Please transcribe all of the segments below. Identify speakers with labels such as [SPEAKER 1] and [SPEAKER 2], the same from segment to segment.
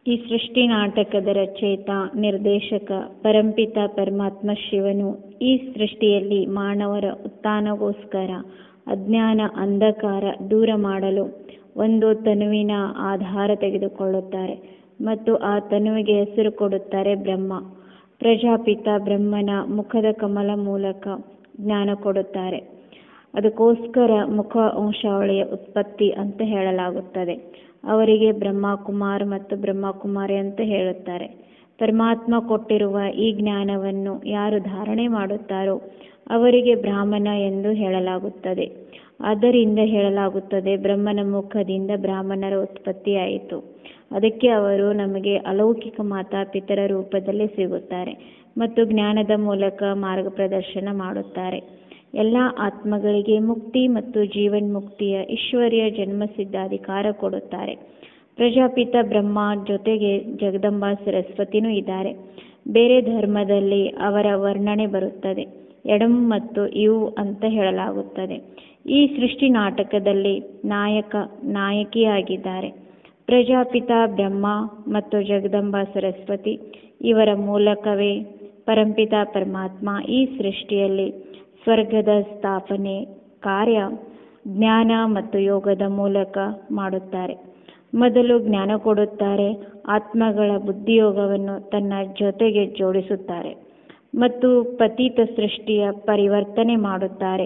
[SPEAKER 1] ಈ ಸೃಷ್ಟಿ ನಾಟಕದ ರಚಯಿತ ನಿರ್ದೇಶಕ ಪರಂಪಿತ ಪರಮಾತ್ಮ ಶಿವನು ಈ ಸೃಷ್ಟಿಯಲ್ಲಿ ಮಾನವರ ಉತ್ಥಾನಗೋಸ್ಕರ ಅಜ್ಞಾನ ಅಂಧಕಾರ ದೂರ ಮಾಡಲು ಒಂದು ತನುವಿನ ಆಧಾರ ತೆಗೆದುಕೊಳ್ಳುತ್ತಾರೆ ಮತ್ತು ಆ ತನುವಿಗೆ ಹೆಸರು ಕೊಡುತ್ತಾರೆ ಬ್ರಹ್ಮ ಪ್ರಜಾಪಿತ ಬ್ರಹ್ಮನ ಮುಖದ ಕಮಲ ಮೂಲಕ ಜ್ಞಾನ ಕೊಡುತ್ತಾರೆ ಅದಕ್ಕೋಸ್ಕರ ಮುಖ ವಂಶಾವಳಿಯ ಉತ್ಪತ್ತಿ ಅಂತ ಹೇಳಲಾಗುತ್ತದೆ ಅವರಿಗೆ ಬ್ರಹ್ಮಕುಮಾರ್ ಮತ್ತು ಬ್ರಹ್ಮಕುಮಾರಿ ಅಂತ ಹೇಳುತ್ತಾರೆ ಪರಮಾತ್ಮ ಕೊಟ್ಟಿರುವ ಈ ಜ್ಞಾನವನ್ನು ಯಾರು ಧಾರಣೆ ಮಾಡುತ್ತಾರೋ ಅವರಿಗೆ ಬ್ರಾಹ್ಮಣ ಎಂದು ಹೇಳಲಾಗುತ್ತದೆ ಆದ್ದರಿಂದ ಹೇಳಲಾಗುತ್ತದೆ ಬ್ರಹ್ಮನ ಮುಖದಿಂದ ಬ್ರಾಹ್ಮಣರ ಉತ್ಪತ್ತಿಯಾಯಿತು ಅದಕ್ಕೆ ಅವರು ನಮಗೆ ಅಲೌಕಿಕ ಮಾತಾಪಿತರ ರೂಪದಲ್ಲಿ ಸಿಗುತ್ತಾರೆ ಮತ್ತು ಜ್ಞಾನದ ಮೂಲಕ ಮಾರ್ಗಪ್ರದರ್ಶನ ಮಾಡುತ್ತಾರೆ ಎಲ್ಲ ಆತ್ಮಗಳಿಗೆ ಮುಕ್ತಿ ಮತ್ತು ಜೀವನ್ಮುಕ್ತಿಯ ಈಶ್ವರ್ಯ ಜನ್ಮಸಿದ್ಧ ಅಧಿಕಾರ ಕೊಡುತ್ತಾರೆ ಪ್ರಜಾಪಿತ ಬ್ರಹ್ಮ ಜೊತೆಗೆ ಜಗದಂಬಾ ಸರಸ್ವತಿನೂ ಇದ್ದಾರೆ ಬೇರೆ ಧರ್ಮದಲ್ಲಿ ಅವರ ವರ್ಣನೆ ಬರುತ್ತದೆ ಎಡಂ ಮತ್ತು ಇವು ಅಂತ ಹೇಳಲಾಗುತ್ತದೆ ಈ ಸೃಷ್ಟಿ ನಾಟಕದಲ್ಲಿ ನಾಯಕ ನಾಯಕಿಯಾಗಿದ್ದಾರೆ ಪ್ರಜಾಪಿತ ಬ್ರಹ್ಮ ಮತ್ತು ಜಗದಂಬಾ ಸರಸ್ವತಿ ಇವರ ಮೂಲಕವೇ ಪರಂಪಿತ ಪರಮಾತ್ಮ ಈ ಸೃಷ್ಟಿಯಲ್ಲಿ ಸ್ವರ್ಗದ ಸ್ಥಾಪನೆ ಕಾರ್ಯ ಜ್ಞಾನ ಮತ್ತು ಯೋಗದ ಮೂಲಕ ಮಾಡುತ್ತಾರೆ ಮೊದಲು ಜ್ಞಾನ ಕೊಡುತ್ತಾರೆ ಆತ್ಮಗಳ ಬುದ್ಧಿಯೋಗವನ್ನು ತನ್ನ ಜೊತೆಗೆ ಜೋಡಿಸುತ್ತಾರೆ ಮತ್ತು ಪತೀತ ಸೃಷ್ಟಿಯ ಪರಿವರ್ತನೆ ಮಾಡುತ್ತಾರೆ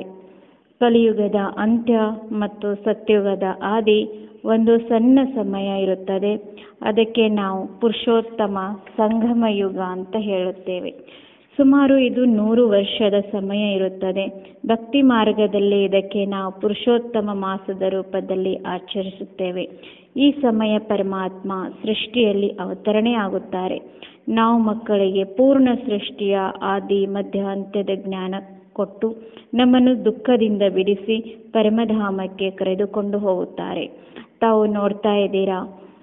[SPEAKER 1] ಕಲಿಯುಗದ ಅಂತ್ಯ ಮತ್ತು ಸತ್ಯುಗದ ಆದಿ ಒಂದು ಸಣ್ಣ ಸಮಯ ಇರುತ್ತದೆ ಅದಕ್ಕೆ ನಾವು ಪುರುಷೋತ್ತಮ ಸಂಗಮ ಯುಗ ಅಂತ ಹೇಳುತ್ತೇವೆ ಸುಮಾರು ಇದು ನೂರು ವರ್ಷದ ಸಮಯ ಇರುತ್ತದೆ ಭಕ್ತಿ ಮಾರ್ಗದಲ್ಲಿ ಇದಕ್ಕೆ ನಾವು ಪುರುಷೋತ್ತಮ ಮಾಸದ ರೂಪದಲ್ಲಿ ಆಚರಿಸುತ್ತೇವೆ ಈ ಸಮಯ ಪರಮಾತ್ಮ ಸೃಷ್ಟಿಯಲ್ಲಿ ಅವತರಣೆ ಆಗುತ್ತಾರೆ ನಾವು ಮಕ್ಕಳಿಗೆ ಪೂರ್ಣ ಸೃಷ್ಟಿಯ ಆದಿ ಮಧ್ಯ ಅಂತ್ಯದ ಜ್ಞಾನ ಕೊಟ್ಟು ನಮ್ಮನ್ನು ದುಃಖದಿಂದ ಬಿಡಿಸಿ ಪರಮಧಾಮಕ್ಕೆ ಕರೆದುಕೊಂಡು ಹೋಗುತ್ತಾರೆ ತಾವು ನೋಡ್ತಾ ಇದ್ದೀರಾ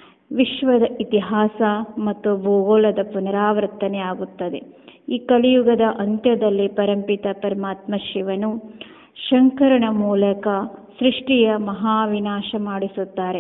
[SPEAKER 1] ವಿಶ್ವದ ಇತಿಹಾಸ ಮತ್ತು ಭೂಗೋಳದ ಪುನರಾವರ್ತನೆ ಆಗುತ್ತದೆ ಈ ಕಲಿಯುಗದ ಅಂತ್ಯದಲ್ಲಿ ಪರಂಪಿತ ಪರಮಾತ್ಮ ಶಿವನು ಶಂಕರನ ಮೂಲಕ ಸೃಷ್ಟಿಯ ಮಹಾವಿನಾಶ ಮಾಡಿಸುತ್ತಾರೆ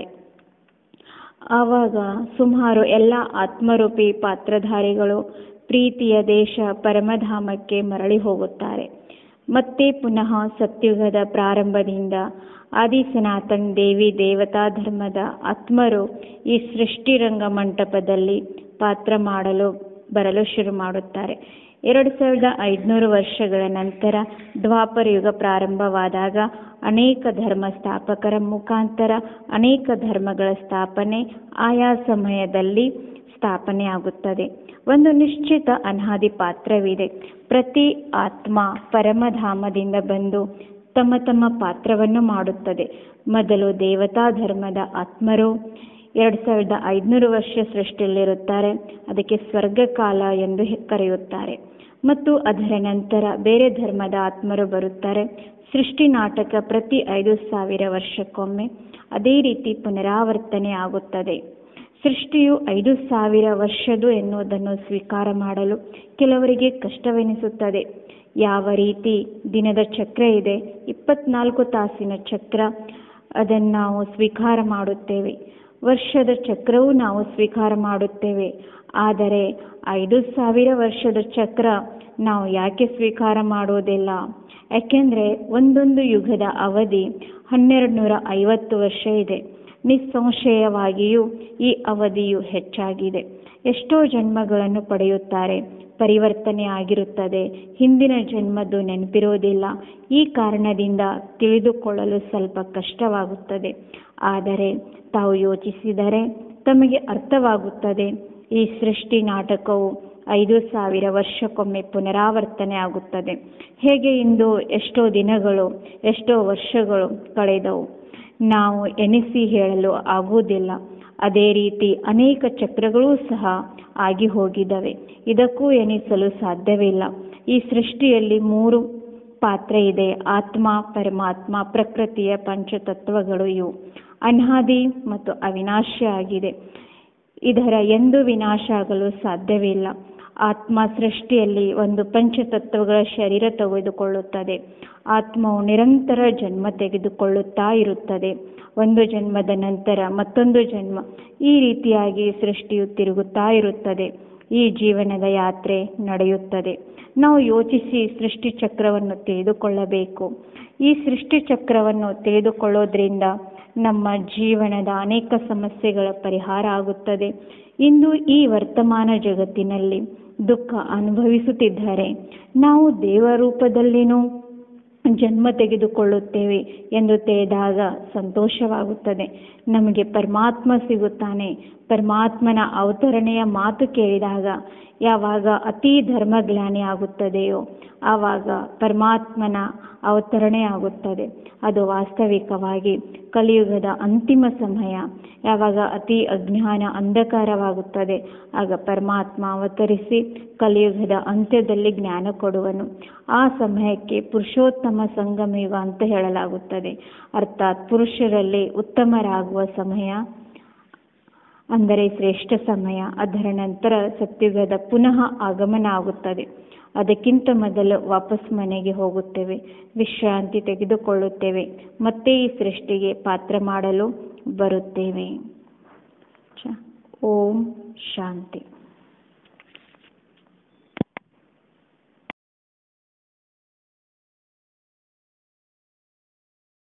[SPEAKER 1] ಆವಾಗ ಸುಮಾರು ಎಲ್ಲ ಆತ್ಮರೂಪಿ ಪಾತ್ರಧಾರಿಗಳು ಪ್ರೀತಿಯ ದೇಶ ಪರಮಧಾಮಕ್ಕೆ ಮರಳಿ ಹೋಗುತ್ತಾರೆ ಮತ್ತೆ ಪುನಃ ಸತ್ಯುಗದ ಪ್ರಾರಂಭದಿಂದ ಆದಿ ಸನಾತನ್ ದೇವಿ ದೇವತಾ ಧರ್ಮದ ಆತ್ಮರು ಈ ಸೃಷ್ಟಿರಂಗ ಮಂಟಪದಲ್ಲಿ ಪಾತ್ರ ಮಾಡಲು ಬರಲು ಶುರು ಮಾಡುತ್ತಾರೆ ಎರಡು ಸಾವಿರದ ಐದುನೂರು ವರ್ಷಗಳ ನಂತರ ದ್ವಾಪರ ಯುಗ ಪ್ರಾರಂಭವಾದಾಗ ಅನೇಕ ಧರ್ಮ ಸ್ಥಾಪಕರ ಮುಖಾಂತರ ಅನೇಕ ಧರ್ಮಗಳ ಸ್ಥಾಪನೆ ಆಯಾ ಸಮಯದಲ್ಲಿ ಸ್ಥಾಪನೆ ಆಗುತ್ತದೆ ಒಂದು ನಿಶ್ಚಿತ ಅನಾದಿ ಪಾತ್ರವಿದೆ ಪ್ರತಿ ಆತ್ಮ ಪರಮಧಾಮದಿಂದ ಬಂದು ತಮ್ಮ ತಮ್ಮ ಪಾತ್ರವನ್ನು ಮಾಡುತ್ತದೆ ಮೊದಲು ದೇವತಾ ಧರ್ಮದ ಆತ್ಮರು ಎರಡು ಸಾವಿರದ ಐದುನೂರು ವರ್ಷ ಸೃಷ್ಟಿಯಲ್ಲಿರುತ್ತಾರೆ ಅದಕ್ಕೆ ಸ್ವರ್ಗಕಾಲ ಎಂದು ಕರೆಯುತ್ತಾರೆ ಮತ್ತು ಅದರ ನಂತರ ಬೇರೆ ಧರ್ಮದ ಆತ್ಮರು ಬರುತ್ತಾರೆ ಸೃಷ್ಟಿ ನಾಟಕ ಪ್ರತಿ ಐದು ಸಾವಿರ ವರ್ಷಕ್ಕೊಮ್ಮೆ ಅದೇ ರೀತಿ ಪುನರಾವರ್ತನೆ ಆಗುತ್ತದೆ ಸೃಷ್ಟಿಯು ಐದು ಸಾವಿರ ವರ್ಷದು ಎನ್ನುವುದನ್ನು ಸ್ವೀಕಾರ ಮಾಡಲು ಕೆಲವರಿಗೆ ಕಷ್ಟವೆನಿಸುತ್ತದೆ ಯಾವ ರೀತಿ ದಿನದ ಚಕ್ರ ಇದೆ ಇಪ್ಪತ್ನಾಲ್ಕು ತಾಸಿನ ಚಕ್ರ ಅದನ್ನು ನಾವು ಸ್ವೀಕಾರ ಮಾಡುತ್ತೇವೆ ವರ್ಷದ ಚಕ್ರವೂ ನಾವು ಸ್ವೀಕಾರ ಮಾಡುತ್ತೇವೆ ಆದರೆ ಐದು ಸಾವಿರ ವರ್ಷದ ಚಕ್ರ ನಾವು ಯಾಕೆ ಸ್ವೀಕಾರ ಮಾಡುವುದಿಲ್ಲ ಯಾಕೆಂದರೆ ಒಂದೊಂದು ಯುಗದ ಅವಧಿ ಹನ್ನೆರಡು ನೂರ ಐವತ್ತು ವರ್ಷ ಇದೆ ನಿಸ್ಸಂಶಯವಾಗಿಯೂ ಈ ಅವಧಿಯು ಹೆಚ್ಚಾಗಿದೆ ಎಷ್ಟೋ ಜನ್ಮಗಳನ್ನು ಪಡೆಯುತ್ತಾರೆ ಪರಿವರ್ತನೆ ಆಗಿರುತ್ತದೆ ಹಿಂದಿನ ಜನ್ಮದ್ದು ನೆನಪಿರುವುದಿಲ್ಲ ಈ ಕಾರಣದಿಂದ ತಿಳಿದುಕೊಳ್ಳಲು ಸ್ವಲ್ಪ ಕಷ್ಟವಾಗುತ್ತದೆ ಆದರೆ ತಾವು ಯೋಚಿಸಿದರೆ ತಮಗೆ ಅರ್ಥವಾಗುತ್ತದೆ ಈ ಸೃಷ್ಟಿ ನಾಟಕವು ಐದು ಸಾವಿರ ವರ್ಷಕ್ಕೊಮ್ಮೆ ಪುನರಾವರ್ತನೆ ಆಗುತ್ತದೆ ಹೇಗೆ ಇಂದು ಎಷ್ಟೋ ದಿನಗಳು ಎಷ್ಟೋ ವರ್ಷಗಳು ಕಳೆದವು ನಾವು ಎಣಿಸಿ ಹೇಳಲು ಆಗುವುದಿಲ್ಲ ಅದೇ ರೀತಿ ಅನೇಕ ಚಕ್ರಗಳೂ ಸಹ ಆಗಿ ಹೋಗಿದ್ದಾವೆ ಇದಕ್ಕೂ ಎಣಿಸಲು ಸಾಧ್ಯವಿಲ್ಲ ಈ ಸೃಷ್ಟಿಯಲ್ಲಿ ಮೂರು ಪಾತ್ರ ಇದೆ ಆತ್ಮ ಪರಮಾತ್ಮ ಪ್ರಕೃತಿಯ ಪಂಚತತ್ವಗಳು ಇವು ಅನಾದಿ ಮತ್ತು ಅವಿನಾಶಿ ಆಗಿದೆ ಇದರ ಎಂದು ವಿನಾಶ ಆಗಲು ಸಾಧ್ಯವಿಲ್ಲ ಆತ್ಮ ಸೃಷ್ಟಿಯಲ್ಲಿ ಒಂದು ಪಂಚತತ್ವಗಳ ಶರೀರ ತೆಗೆದುಕೊಳ್ಳುತ್ತದೆ ಆತ್ಮವು ನಿರಂತರ ಜನ್ಮ ತೆಗೆದುಕೊಳ್ಳುತ್ತಾ ಇರುತ್ತದೆ ಒಂದು ಜನ್ಮದ ನಂತರ ಮತ್ತೊಂದು ಜನ್ಮ ಈ ರೀತಿಯಾಗಿ ಸೃಷ್ಟಿಯು ತಿರುಗುತ್ತಾ ಇರುತ್ತದೆ ಈ ಜೀವನದ ಯಾತ್ರೆ ನಡೆಯುತ್ತದೆ ನಾವು ಯೋಚಿಸಿ ಸೃಷ್ಟಿ ಚಕ್ರವನ್ನು ತಿಳಿದುಕೊಳ್ಳಬೇಕು ಈ ಸೃಷ್ಟಿ ಚಕ್ರವನ್ನು ತಿಳಿದುಕೊಳ್ಳೋದ್ರಿಂದ ನಮ್ಮ ಜೀವನದ ಅನೇಕ ಸಮಸ್ಯೆಗಳ ಪರಿಹಾರ ಆಗುತ್ತದೆ ಇಂದು ಈ ವರ್ತಮಾನ ಜಗತ್ತಿನಲ್ಲಿ ದುಃಖ ಅನುಭವಿಸುತ್ತಿದ್ದರೆ ನಾವು ದೇವರೂಪದಲ್ಲಿನೂ ಜನ್ಮ ತೆಗೆದುಕೊಳ್ಳುತ್ತೇವೆ ಎಂದು ತಿಳಿದಾಗ ಸಂತೋಷವಾಗುತ್ತದೆ ನಮಗೆ ಪರಮಾತ್ಮ ಸಿಗುತ್ತಾನೆ ಪರಮಾತ್ಮನ ಅವತರಣೆಯ ಮಾತು ಕೇಳಿದಾಗ ಯಾವಾಗ ಅತಿ ಧರ್ಮಜ್ಞಾನಿ ಆಗುತ್ತದೆಯೋ ಆವಾಗ ಪರಮಾತ್ಮನ ಅವತರಣೆ ಆಗುತ್ತದೆ ಅದು ವಾಸ್ತವಿಕವಾಗಿ ಕಲಿಯುಗದ ಅಂತಿಮ ಸಮಯ ಯಾವಾಗ ಅತಿ ಅಜ್ಞಾನ ಅಂಧಕಾರವಾಗುತ್ತದೆ ಆಗ ಪರಮಾತ್ಮ ಅವತರಿಸಿ ಕಲಿಯುಗದ ಅಂತ್ಯದಲ್ಲಿ ಜ್ಞಾನ ಕೊಡುವನು ಆ ಸಮಯಕ್ಕೆ ಪುರುಷೋತ್ತಮ ಸಂಗಮಯುಗ ಅಂತ ಹೇಳಲಾಗುತ್ತದೆ ಅರ್ಥಾತ್ ಪುರುಷರಲ್ಲಿ ಉತ್ತಮರಾಗುವ ಸಮಯ ಅಂದರೆ ಶ್ರೇಷ್ಠ ಸಮಯ ಅದರ ನಂತರ ಸತ್ಯುಗದ ಪುನಃ ಆಗಮನ ಆಗುತ್ತದೆ ಅದಕ್ಕಿಂತ ಮೊದಲು ವಾಪಸ್ ಮನೆಗೆ ಹೋಗುತ್ತೇವೆ ವಿಶ್ರಾಂತಿ ತೆಗೆದುಕೊಳ್ಳುತ್ತೇವೆ ಮತ್ತೆ ಈ ಸೃಷ್ಟಿಗೆ ಪಾತ್ರ ಮಾಡಲು ಬರುತ್ತೇವೆ ಓಂ ಶಾಂತಿ